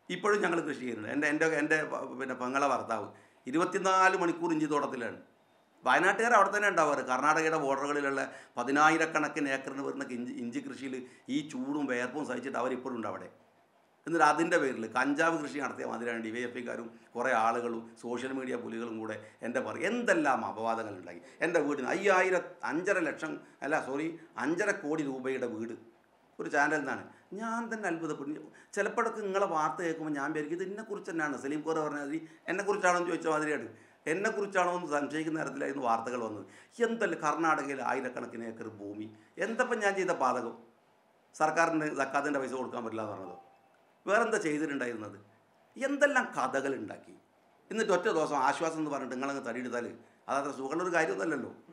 ഇപ്പോഴും ഞങ്ങൾ കൃഷി ചെയ്യുന്നുണ്ട് എൻ്റെ എൻ്റെ എൻ്റെ പ- പിന്നെ പെങ്ങളെ ഭർത്താവ് ഇരുപത്തിനാല് മണിക്കൂർ ഇഞ്ചി തോട്ടത്തിലാണ് വയനാട്ടുകാർ അവിടെ തന്നെ ഉണ്ടാവാറ് കർണാടകയുടെ ബോർഡറുകളിലുള്ള പതിനായിരക്കണക്കിന് ഏക്കറിന് വരുന്ന ഇഞ്ചി ഇഞ്ചി കൃഷിയിൽ ഈ ചൂടും വേർപ്പും സഹിച്ചിട്ട് അവരിപ്പോഴും ഉണ്ട് അവിടെ എന്നിട്ട് അതിൻ്റെ പേരിൽ കഞ്ചാവ് കൃഷി നടത്തിയ മാതിരിയാണ് ഡി വൈ എഫ് ഐക്കാരും കുറേ ആളുകളും സോഷ്യൽ മീഡിയ പുലികളും കൂടെ എൻ്റെ പറയും എന്തെല്ലാം അപവാദങ്ങൾ ഉണ്ടാക്കി എൻ്റെ വീടിന് അയ്യായിരം അഞ്ചര ലക്ഷം അല്ല സോറി അഞ്ചര കോടി രൂപയുടെ വീട് ഒരു ചാനലിൽ നിന്നാണ് ഞാൻ തന്നെ അത്ഭുതപ്പെട്ടു ചിലപ്പോഴൊക്കെ നിങ്ങളെ വാർത്ത കേൾക്കുമ്പോൾ ഞാൻ വിചാരിക്കും ഇത് എന്നെക്കുറിച്ച് തന്നെയാണ് സലീം കോർ പറഞ്ഞ മാതിരി എന്നെക്കുറിച്ചാണോ എന്ന് ചോദിച്ച മാതിരിയാണ് എന്നെക്കുറിച്ചാണോ എന്ന് സംശയിക്കുന്ന തരത്തിലായിരുന്നു വാർത്തകൾ വന്നത് എന്തല്ല കർണാടകയിൽ ആയിരക്കണക്കിന് ഏക്കർ ഭൂമി എന്തപ്പം ഞാൻ ചെയ്ത പാതകം സർക്കാരിന് സക്കാത്തിൻ്റെ പൈസ കൊടുക്കാൻ പറ്റില്ല എന്ന് പറഞ്ഞത് വേറെന്താ ചെയ്തിട്ടുണ്ടായിരുന്നത് എന്തെല്ലാം കഥകൾ ഉണ്ടാക്കി എന്നിട്ട് ഒറ്റ ദിവസം ആശ്വാസം എന്ന് പറഞ്ഞിട്ട് നിങ്ങളങ്ങ് തടിയെടുത്താൽ അതത്ര സുഖമുള്ളൊരു കാര്യമൊന്നുമല്ലല്ലോ